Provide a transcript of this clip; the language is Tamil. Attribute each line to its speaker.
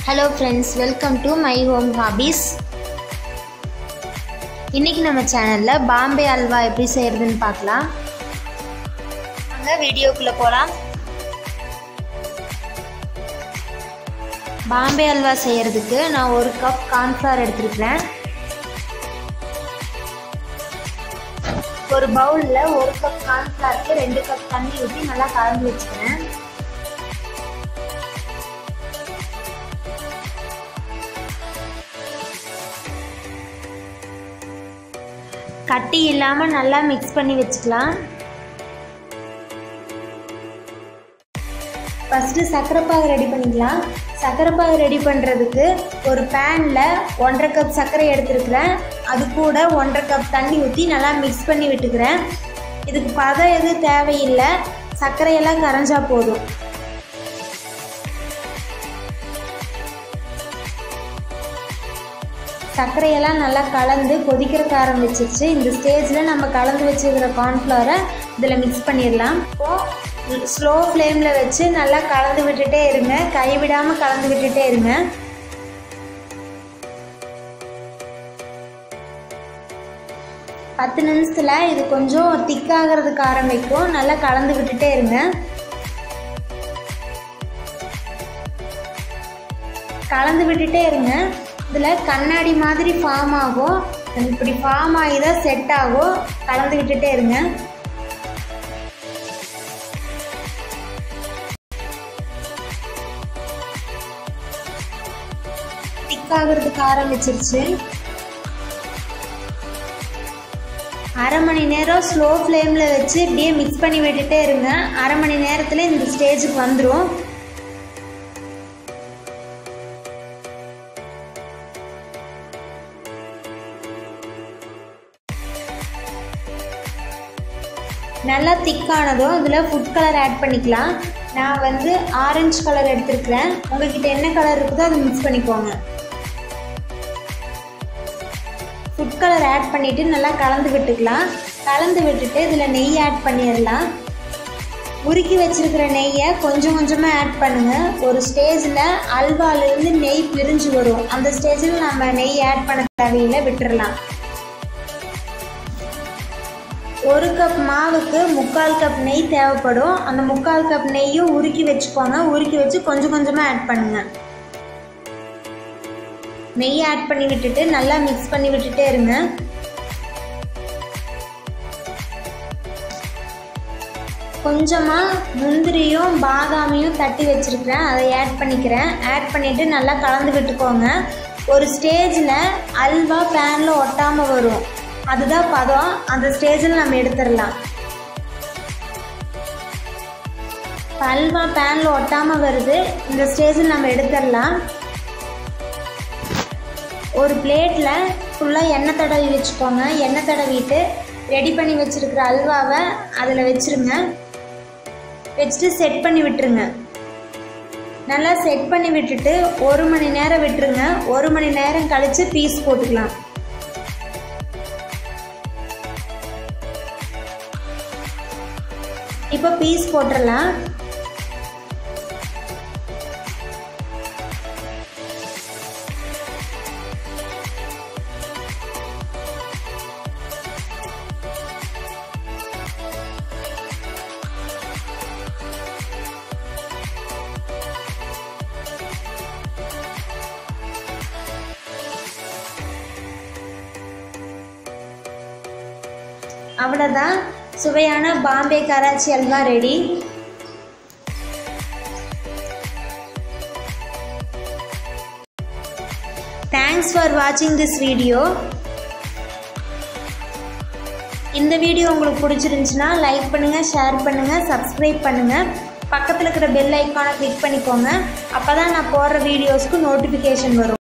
Speaker 1: hello friends welcome to my home hobbies இன்றைக்கி நம்ம சேனலில் பாம்பே அல்வா எப்படி செய்கிறதுன்னு பார்க்கலாம் வாங்க வீடியோக்குள்ளே போகலாம் பாம்பே அல்வா செய்கிறதுக்கு நான் ஒரு கப் கார்ன்ஃப்ளவர் எடுத்துருக்கிறேன் ஒரு பவுலில் ஒரு கப் கார்ன்ஃப்ளவருக்கு ரெண்டு கப் தண்ணி ஊற்றி நல்லா கலந்து வச்சுக்கிறேன் கட்டி இல்லாமல் நல்லா மிக்ஸ் பண்ணி வச்சுக்கலாம் ஃபஸ்ட்டு சர்க்கரைப்பாகு ரெடி பண்ணிக்கலாம் சர்க்கரைப்பாகு ரெடி பண்ணுறதுக்கு ஒரு பேனில் ஒன்றரை கப் சர்க்கரை எடுத்துருக்கிறேன் அது கூட ஒன்றரை கப் தண்ணி ஊற்றி நல்லா மிக்ஸ் பண்ணி விட்டுக்கிறேன் இதுக்கு பதம் எதுவும் தேவையில்லை சர்க்கரையெல்லாம் கரைஞ்சா போதும் சர்க்கரையெல்லாம் நல்லா கலந்து கொதிக்கிறக்க ஆரம்பிச்சிருச்சு இந்த ஸ்டேஜில் நம்ம கலந்து வச்சுருக்கிற கார்ன்ஃப்ளவரை இதில் மிக்ஸ் பண்ணிடலாம் இப்போது ஸ்லோ ஃப்ளேமில் வச்சு நல்லா கலந்து விட்டுட்டே இருங்க கைவிடாமல் கலந்து விட்டுட்டே இருங்க பத்து நிமிஷத்தில் இது கொஞ்சம் திக்காகிறதுக்கு ஆரம்பிக்கும் நல்லா கலந்து விட்டுட்டே இருங்க கலந்து விட்டுட்டே இருங்க இதில் கண்ணாடி மாதிரி ஃபார்ம் ஆகும் இப்படி ஃபார்ம் ஆகி தான் செட் ஆகும் கலந்து விட்டுட்டே இருங்க திக்காகிறதுக்கு ஆரம்பிச்சிருச்சு அரை மணி நேரம் ஸ்லோ ஃப்ளேமில் வச்சு இப்படியே மிக்ஸ் பண்ணி விட்டுட்டே இருங்க அரை மணி நேரத்தில் இந்த ஸ்டேஜுக்கு வந்துடும் நல்லா திக்கானதும் இதில் ஃபுட் கலர் ஆட் பண்ணிக்கலாம் நான் வந்து ஆரஞ்சு கலர் எடுத்துருக்கிறேன் உங்ககிட்ட என்ன கலர் இருக்குதோ அதை மிக்ஸ் பண்ணிக்கோங்க ஃபுட் கலர் ஆட் பண்ணிவிட்டு நல்லா கலந்து விட்டுக்கலாம் கலந்து விட்டுட்டு இதில் நெய் ஆட் பண்ணிடலாம் உருக்கி வச்சுருக்கிற நெய்யை கொஞ்சம் கொஞ்சமாக ஆட் பண்ணுங்கள் ஒரு ஸ்டேஜில் அல்வாலேருந்து நெய் பிரிஞ்சு வரும் அந்த ஸ்டேஜில் நம்ம நெய் ஆட் பண்ண தேவையில்லை விட்டுறலாம் ஒரு கப் மாவுக்கு முக்கால் கப் நெய் தேவைப்படும் அந்த முக்கால் கப் நெய்யும் உருக்கி வச்சுக்கோங்க உருக்கி வச்சு கொஞ்சம் கொஞ்சமாக ஆட் பண்ணுங்கள் நெய் ஆட் பண்ணி விட்டுட்டு நல்லா மிக்ஸ் பண்ணி விட்டுட்டே இருங்க கொஞ்சமாக முந்திரியும் பாதாமையும் தட்டி வச்சுருக்கிறேன் அதை ஆட் பண்ணிக்கிறேன் ஆட் பண்ணிவிட்டு நல்லா கலந்து விட்டுக்கோங்க ஒரு ஸ்டேஜில் அல்வா பேனில் ஒட்டாமல் வரும் அதுதான் பதம் அந்த ஸ்டேஜில் நம்ம எடுத்துடலாம் அல்வா பேனில் ஒட்டாமல் வருது இந்த ஸ்டேஜில் நம்ம எடுத்துடலாம் ஒரு பிளேட்டில் ஃபுல்லாக எண்ணெய் தடவி வச்சுக்கோங்க எண்ணெய் தடவிட்டு ரெடி பண்ணி வச்சுருக்கிற அல்வாவை அதில் வச்சுருங்க வச்சுட்டு செட் பண்ணி விட்டுருங்க நல்லா செட் பண்ணி விட்டுட்டு ஒரு மணி நேரம் விட்டுருங்க ஒரு மணி நேரம் கழித்து பீஸ் போட்டுக்கலாம் இப்போ பீஸ் போட்டுடலாம் அவ்வளோதான் சுவையான Bombay Karachi halwa ready thanks for வாட்சிங் திஸ் வீடியோ இந்த வீடியோ உங்களுக்கு பிடிச்சிருந்துச்சுன்னா லைக் பண்ணுங்கள் ஷேர் பண்ணுங்கள் சப்ஸ்கிரைப் பண்ணுங்கள் பக்கத்தில் இருக்கிற பெல் ஐக்கானை கிளிக் பண்ணிக்கோங்க அப்போ தான் நான் போடுற வீடியோஸ்க்கு நோட்டிஃபிகேஷன் வரும்